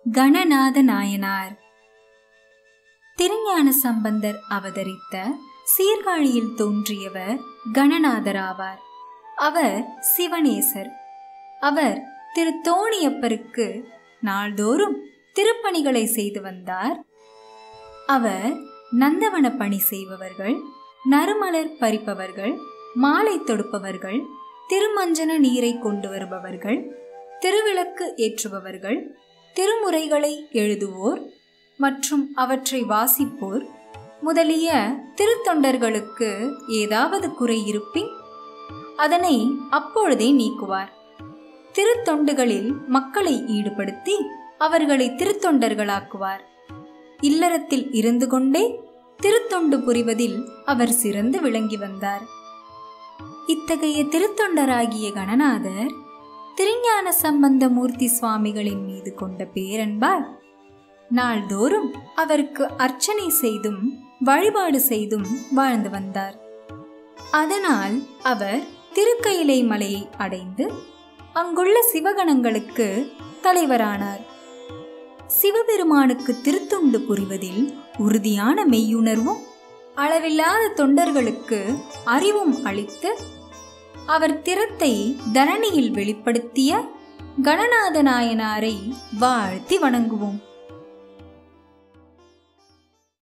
கணநாத நாயனார் திருஞான சம்பந்தர் அவதரித்த சீர்காழியில் தோன்றியவர் கணநாதராவார் அவர் சிவனேசர் அவர் திரு தோணியப்பருக்கு நாள்தோறும் திருப்பணிகளை செய்து வந்தார் அவர் நந்தவன பணி செய்பவர்கள் நறுமலர் பறிப்பவர்கள் மாலை தொடுப்பவர்கள் திருமஞ்சன நீரை கொண்டு வருபவர்கள் திருவிளக்கு ஏற்றுபவர்கள் திருமுறைகளை எழுதுவோர் மற்றும் அவற்றை வாசிப்போர் முதலிய திருத்தொண்டர்களுக்கு ஏதாவது குறை இருப்பின் அதனை அப்பொழுதே நீக்குவார் திருத்தொண்டுகளில் மக்களை ஈடுபடுத்தி அவர்களை திருத்தொண்டர்களாக்குவார் இல்லறத்தில் இருந்து கொண்டே திருத்தொண்டு புரிவதில் அவர் சிறந்து விளங்கி வந்தார் இத்தகைய திருத்தொண்டராகிய கணநாதர் திருஞான சம்பந்த மூர்த்தி சுவாமிகளின் மீது கொண்ட பேரன்பால் நாள்தோறும் அவருக்கு அர்ச்சனை செய்தும் வழிபாடு செய்தும் வாழ்ந்து வந்தார் அதனால் அவர் திருக்கயிலை மலையை அடைந்து அங்குள்ள சிவகணங்களுக்கு தலைவரானார் சிவபெருமானுக்கு திருத்தொண்டு புரிவதில் உறுதியான மெய்யுணர்வும் அளவில்லாத தொண்டர்களுக்கு அறிவும் அளித்து அவர் திறத்தை தரணியில் வெளிப்படுத்திய கணநாத நாயனாரை வாழ்த்தி வணங்குவோம்